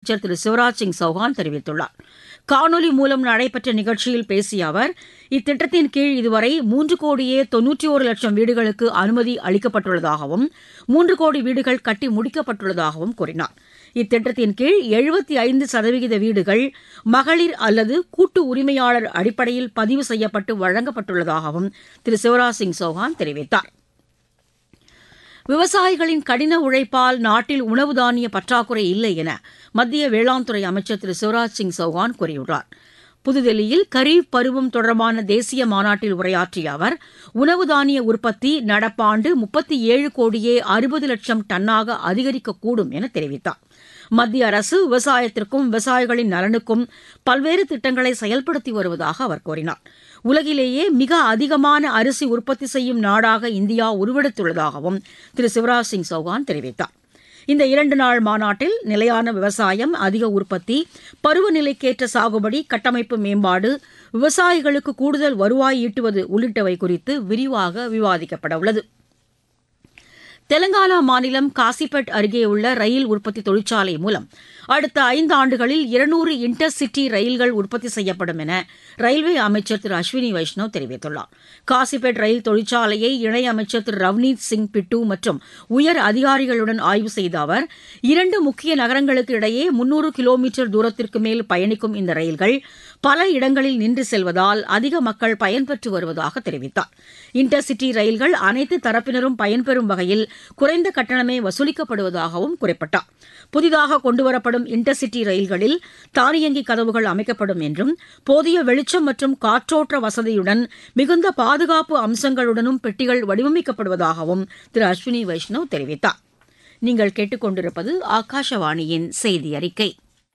அமைச்சர் திரு சிவராஜ் சிங் சௌஹான் தெரிவித்துள்ளார் காணொலி மூலம் நடைபெற்ற நிகழ்ச்சியில் பேசிய அவர் இத்திட்டத்தின் கீழ் இதுவரை மூன்று கோடியே தொன்னூற்றி ஒரு லட்சம் வீடுகளுக்கு அனுமதி அளிக்கப்பட்டுள்ளதாகவும் மூன்று கோடி வீடுகள் கட்டி முடிக்கப்பட்டுள்ளதாகவும் கூறினார் இத்திட்டத்தின் கீழ் எழுபத்தி ஐந்து சதவிகித வீடுகள் மகளிர் அல்லது கூட்டு உரிமையாளர் அடிப்படையில் பதிவு செய்யப்பட்டு வழங்கப்பட்டுள்ளதாகவும் திரு சிவராஜ் சிங் சௌஹான் தெரிவித்தார் விவசாயிகளின் கடின உழைப்பால் நாட்டில் உணவு தானிய பற்றாக்குறை இல்லை என மத்திய வேளாண் துறை அமைச்சர் திரு சிவராஜ் சிங் சௌஹான் கூறியுள்ளார் புதுதில்லியில் கரீப் பருவம் தொடர்பான தேசிய மாநாட்டில் உரையாற்றிய அவர் உணவு தானிய உற்பத்தி நடப்பாண்டு முப்பத்தி ஏழு கோடியே அறுபது லட்சம் டன்னாக அதிகரிக்கக்கூடும் என தெரிவித்தார் மத்திய அரசு விவசாயத்திற்கும் விவசாயிகளின் நலனுக்கும் பல்வேறு திட்டங்களை செயல்படுத்தி வருவதாக அவர் கூறினார் உலகிலேயே மிக அதிகமான அரிசி உற்பத்தி செய்யும் நாடாக இந்தியா உருவெடுத்துள்ளதாகவும் திரு சிவராஜ் சிங் சௌகான் தெரிவித்தார் இந்த இரண்டு நாள் மாநாட்டில் நிலையான விவசாயம் அதிக உற்பத்தி பருவநிலைக்கேற்ற சாகுபடி கட்டமைப்பு மேம்பாடு விவசாயிகளுக்கு கூடுதல் வருவாய் ஈட்டுவது உள்ளிட்டவை குறித்து விரிவாக விவாதிக்கப்பட உள்ளது தெலங்கானா மாநிலம் காசிபட் அருகே உள்ள ரயில் உற்பத்தி தொழிற்சாலை மூலம் அடுத்த ஐந்து ஆண்டுகளில் இருநூறு இன்டர் சிட்டி ரயில்கள் உற்பத்தி செய்யப்படும் என ரயில்வே அமைச்சர் திரு அஸ்வினி வைஷ்ணவ் தெரிவித்துள்ளார் காசிபேட் ரயில் தொழிற்சாலையை இணையமைச்சர் திரு ரவ்னீத் சிங் பிட்டு மற்றும் உயர் அதிகாரிகளுடன் ஆய்வு செய்த அவர் இரண்டு முக்கிய நகரங்களுக்கு இடையே முன்னூறு கிலோமீட்டர் தூரத்திற்கு மேல் பயணிக்கும் இந்த ரயில்கள் பல இடங்களில் நின்று செல்வதால் அதிக மக்கள் பயன்பெற்று வருவதாக தெரிவித்தார் இன்டர் சிட்டி ரயில்கள் அனைத்து தரப்பினரும் பயன்பெறும் வகையில் குறைந்த கட்டணமே வசூலிக்கப்படுவதாகவும் குறிப்பிட்டார் புதிதாக கொண்டுவரப்படும் இன்டர்சிட்டி ரயில்களில் தானியங்கி கதவுகள் அமைக்கப்படும் என்றும் போதிய வெளிச்சம் மற்றும் காற்றோட்ட வசதியுடன் மிகுந்த பாதுகாப்பு அம்சங்களுடனும் பெட்டிகள் வடிவமைக்கப்படுவதாகவும் திரு அஸ்வினி வைஷ்ணவ் தெரிவித்தார் நீங்கள் கேட்டுக்கொண்டிருப்பது ஆகாஷவாணியின் செய்தி அறிக்கை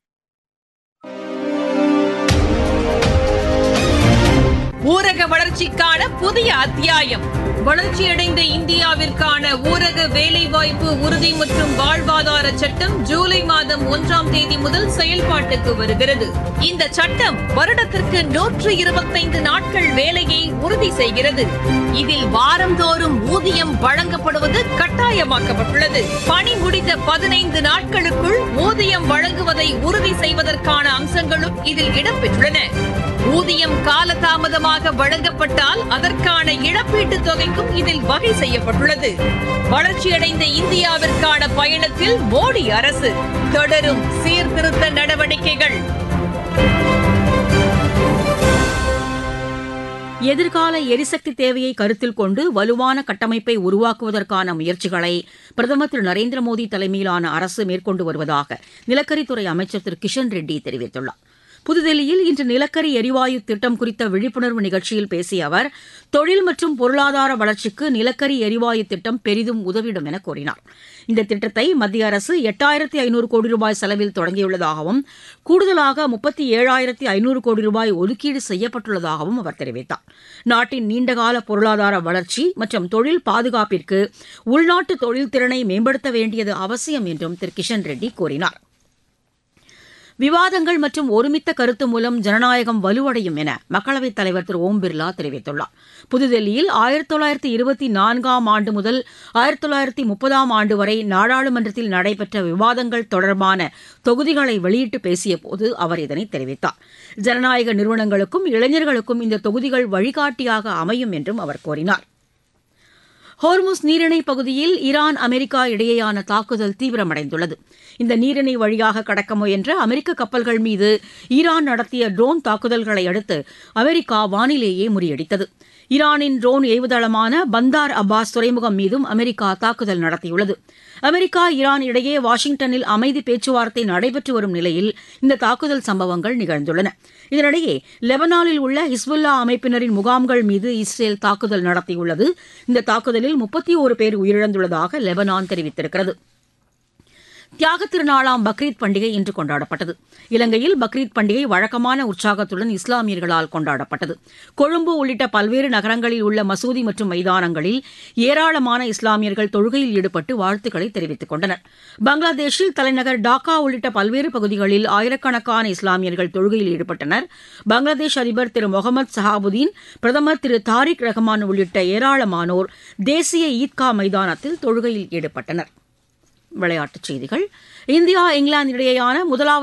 ஊரக வளர்ச்சிக்கான புதிய அத்தியாயம் வளர்ச்சியடைந்த இந்தியாவிற்கான ஊரக வேலைவாய்ப்பு உறுதி மற்றும் வாழ்வாதார சட்டம் ஜூலை மாதம் ஒன்றாம் தேதி முதல் செயல்பாட்டுக்கு வருகிறது இந்த சட்டம் வருடத்திற்கு நூற்று இருபத்தைந்து நாட்கள் வேலையை உறுதி செய்கிறது இதில் வாரந்தோறும் ஊதியம் வழங்கப்படுவது கட்டாயமாக்கப்பட்டுள்ளது பணி முடிந்த பதினைந்து நாட்களுக்குள் ஊதியம் வழங்குவதை உறுதி செய்வதற்கான அம்சங்களும் இதில் இடம்பெற்றுள்ளன ஊதியம் காலதாமதமாக வழங்கப்பட்டால் அதற்கான இழப்பீட்டுத் தொகைக்கும் இதில் வகை செய்யப்பட்டுள்ளது வளர்ச்சியடைந்த இந்தியாவிற்கான பயணத்தில் மோடி அரசு தொடரும் சீர்திருத்த நடவடிக்கைகள் எதிர்கால எரிசக்தி தேவையை கருத்தில் கொண்டு வலுவான கட்டமைப்பை உருவாக்குவதற்கான முயற்சிகளை பிரதமர் திரு நரேந்திர மோடி தலைமையிலான அரசு மேற்கொண்டு வருவதாக நிலக்கரித்துறை அமைச்சர் திரு கிஷன் ரெட்டி தெரிவித்துள்ளார் புதுதில்லியில் இன்று நிலக்கரி எரிவாயு திட்டம் குறித்த விழிப்புணர்வு நிகழ்ச்சியில் பேசிய அவர் தொழில் மற்றும் பொருளாதார வளர்ச்சிக்கு நிலக்கரி எரிவாயு திட்டம் பெரிதும் உதவிடும் என கூறினார் இந்த திட்டத்தை மத்திய அரசு எட்டாயிரத்தி ஐநூறு கோடி ரூபாய் செலவில் தொடங்கியுள்ளதாகவும் கூடுதலாக முப்பத்தி ஏழாயிரத்தி ஐநூறு கோடி ரூபாய் ஒதுக்கீடு செய்யப்பட்டுள்ளதாகவும் அவர் தெரிவித்தார் நாட்டின் நீண்டகால பொருளாதார வளர்ச்சி மற்றும் தொழில் பாதுகாப்பிற்கு உள்நாட்டு தொழில் திறனை மேம்படுத்த வேண்டியது அவசியம் என்றும் திரு கிஷன் ரெட்டி கூறினார் விவாதங்கள் மற்றும் ஒருமித்த கருத்து மூலம் ஜனநாயகம் வலுவடையும் என மக்களவைத் தலைவர் திரு ஓம் பிர்லா தெரிவித்துள்ளார் புதுதில்லியில் ஆயிரத்தி தொள்ளாயிரத்தி இருபத்தி நான்காம் ஆண்டு முதல் ஆயிரத்தி தொள்ளாயிரத்தி முப்பதாம் ஆண்டு வரை நாடாளுமன்றத்தில் நடைபெற்ற விவாதங்கள் தொடர்பான தொகுதிகளை வெளியிட்டு பேசியபோது அவர் இதனை தெரிவித்தார் ஜனநாயக நிறுவனங்களுக்கும் இளைஞர்களுக்கும் இந்த தொகுதிகள் வழிகாட்டியாக அமையும் என்றும் அவர் கூறினார் ஹோர்முஸ் நீரிணை பகுதியில் ஈரான் அமெரிக்கா இடையேயான தாக்குதல் தீவிரமடைந்துள்ளது இந்த நீரிணை வழியாக கடக்க முயன்ற அமெரிக்க கப்பல்கள் மீது ஈரான் நடத்திய ட்ரோன் தாக்குதல்களை அடுத்து அமெரிக்கா வானிலேயே முறியடித்தது ஈரானின் ட்ரோன் ஏவுதளமான பந்தார் அப்பாஸ் துறைமுகம் மீதும் அமெரிக்கா தாக்குதல் நடத்தியுள்ளது அமெரிக்கா ஈரான் இடையே வாஷிங்டனில் அமைதி பேச்சுவார்த்தை நடைபெற்று வரும் நிலையில் இந்த தாக்குதல் சம்பவங்கள் நிகழ்ந்துள்ளன இதனிடையே லெபனானில் உள்ள ஹிஸ்புல்லா அமைப்பினரின் முகாம்கள் மீது இஸ்ரேல் தாக்குதல் நடத்தியுள்ளது இந்த தாக்குதலில் முப்பத்தி ஒரு பேர் உயிரிழந்துள்ளதாக லெபனான் தெரிவித்திருக்கிறது தியாகத் திருநாளாம் பக்ரீத் பண்டிகை இன்று கொண்டாடப்பட்டது இலங்கையில் பக்ரீத் பண்டிகை வழக்கமான உற்சாகத்துடன் இஸ்லாமியர்களால் கொண்டாடப்பட்டது கொழும்பு உள்ளிட்ட பல்வேறு நகரங்களில் உள்ள மசூதி மற்றும் மைதானங்களில் ஏராளமான இஸ்லாமியர்கள் தொழுகையில் ஈடுபட்டு வாழ்த்துக்களை தெரிவித்துக் கொண்டனர் பங்களாதேஷில் தலைநகர் டாக்கா உள்ளிட்ட பல்வேறு பகுதிகளில் ஆயிரக்கணக்கான இஸ்லாமியர்கள் தொழுகையில் ஈடுபட்டனர் பங்களாதேஷ் அதிபர் திரு முகமது சஹாபுதீன் பிரதமர் திரு தாரிக் ரஹ்மான் உள்ளிட்ட ஏராளமானோர் தேசிய ஈத்கா மைதானத்தில் தொழுகையில் ஈடுபட்டனர் விளையாட்டுச் செய்திகள் இந்தியா இங்கிலாந்து இடையேயான முதலாவது